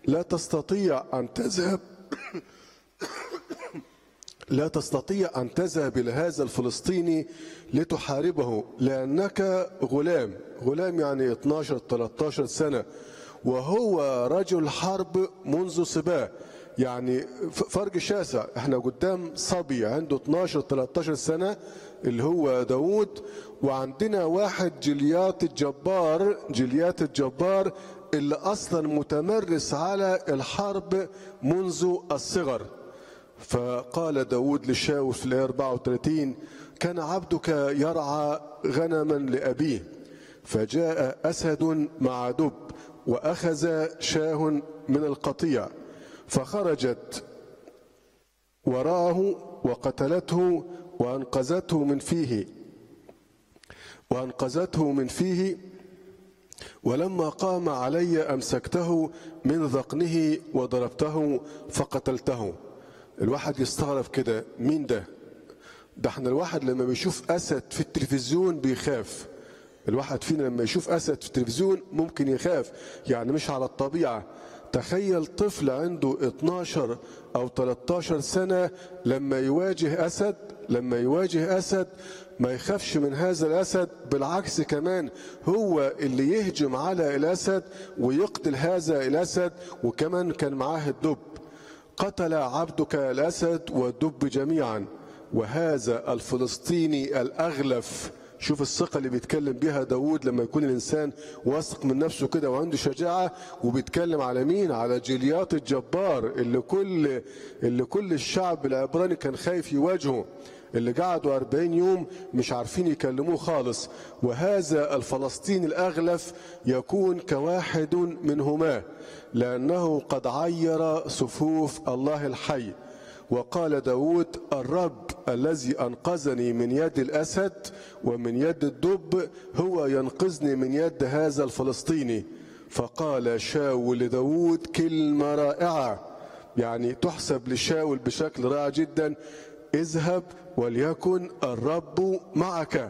لا تستطيع أن تذهب لا تستطيع أن تذهب إلى هذا الفلسطيني لتحاربه لأنك غلام غلام يعني 12 13 سنة وهو رجل حرب منذ صباه يعني ف- فرق شاسع احنا قدام صبي عنده 12 13 سنة اللي هو داود وعندنا واحد جليات الجبار جليات الجبار اللي اصلا متمرس على الحرب منذ الصغر فقال داود لشاول في الآية 34 كان عبدك يرعى غنما لأبيه فجاء أسد مع دب وأخذ شاه من القطيع فخرجت وراءه وقتلته وأنقذته من فيه وأنقذته من فيه ولما قام علي أمسكته من ذقنه وضربته فقتلته الواحد يستغرب كده مين ده ده احنا الواحد لما بيشوف أسد في التلفزيون بيخاف الواحد فينا لما يشوف أسد في التلفزيون ممكن يخاف يعني مش على الطبيعة تخيل طفل عنده 12 أو 13 سنة لما يواجه أسد لما يواجه أسد ما يخافش من هذا الأسد بالعكس كمان هو اللي يهجم على الأسد ويقتل هذا الأسد وكمان كان معاه الدب قتل عبدك الأسد والدب جميعا وهذا الفلسطيني الأغلف شوف الثقة اللي بيتكلم بيها داود لما يكون الإنسان واثق من نفسه كده وعنده شجاعة وبيتكلم على مين على جليات الجبار اللي كل اللي كل الشعب العبراني كان خايف يواجهه اللي قعدوا 40 يوم مش عارفين يكلموه خالص وهذا الفلسطيني الأغلف يكون كواحد منهما لأنه قد عير صفوف الله الحي وقال داود الرب الذي أنقذني من يد الأسد ومن يد الدب هو ينقذني من يد هذا الفلسطيني فقال شاول لداود كلمة رائعة يعني تحسب لشاول بشكل رائع جدا اذهب وليكن الرب معك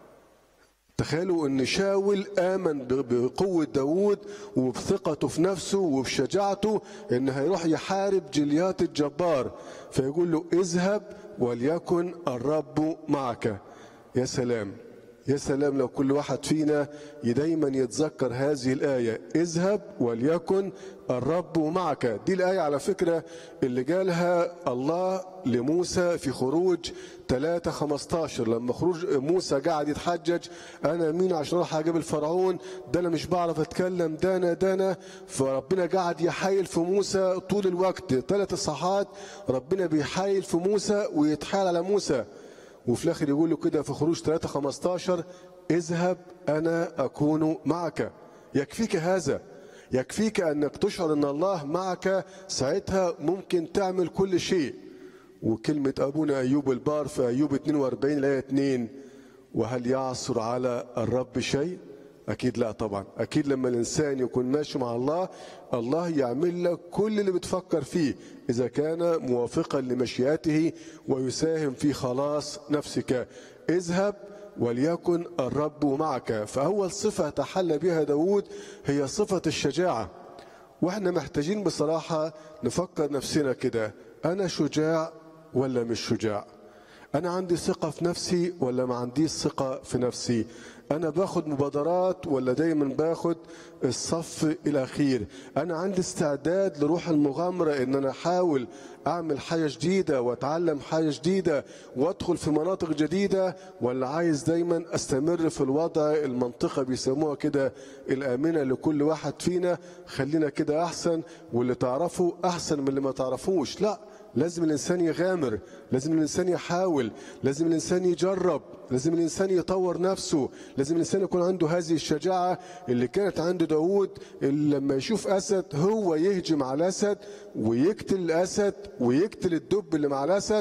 تخيلوا ان شاول امن بقوه داوود وبثقته في نفسه وبشجاعته ان هيروح يحارب جليات الجبار فيقول له اذهب وليكن الرب معك يا سلام يا سلام لو كل واحد فينا دايما يتذكر هذه الآية اذهب وليكن الرب معك دي الآية على فكرة اللي قالها الله لموسى في خروج 3 15 لما خروج موسى قاعد يتحجج انا مين عشان اروح اجيب الفرعون ده انا مش بعرف اتكلم ده انا ده انا فربنا قاعد يحايل في موسى طول الوقت ثلاث اصحاحات ربنا بيحايل في موسى ويتحايل على موسى وفي الاخر يقول له كده في خروج 3 15 اذهب انا اكون معك يكفيك هذا يكفيك انك تشعر ان الله معك ساعتها ممكن تعمل كل شيء وكلمة أبونا أيوب البار في أيوب 42 الآية 2 وهل يعصر على الرب شيء؟ أكيد لا طبعا أكيد لما الإنسان يكون ماشي مع الله الله يعمل لك كل اللي بتفكر فيه إذا كان موافقا لمشيئته ويساهم في خلاص نفسك اذهب وليكن الرب معك فأول صفة تحلى بها داود هي صفة الشجاعة واحنا محتاجين بصراحة نفكر نفسنا كده أنا شجاع ولا مش شجاع أنا عندي ثقة في نفسي ولا ما عنديش ثقة في نفسي أنا باخد مبادرات ولا دايما باخد الصف الأخير أنا عندي استعداد لروح المغامرة إن أنا أحاول أعمل حاجة جديدة وأتعلم حاجة جديدة وأدخل في مناطق جديدة ولا عايز دايما أستمر في الوضع المنطقة بيسموها كده الآمنة لكل واحد فينا خلينا كده أحسن واللي تعرفه أحسن من اللي ما تعرفوش لأ لازم الانسان يغامر لازم الانسان يحاول لازم الانسان يجرب لازم الانسان يطور نفسه لازم الانسان يكون عنده هذه الشجاعه اللي كانت عند داوود اللي لما يشوف اسد هو يهجم على الاسد ويقتل الاسد ويقتل الدب اللي مع الاسد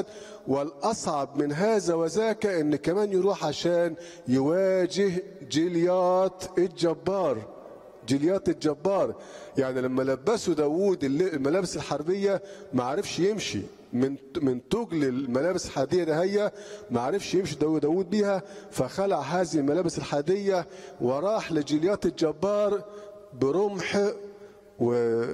والاصعب من هذا وذاك ان كمان يروح عشان يواجه جليات الجبار جليات الجبار يعني لما لبسوا داوود الملابس الحربية ما عرفش يمشي من من تجل الملابس الحادية ده هي ما عرفش يمشي داوود, داوود بيها فخلع هذه الملابس الحادية وراح لجليات الجبار برمح و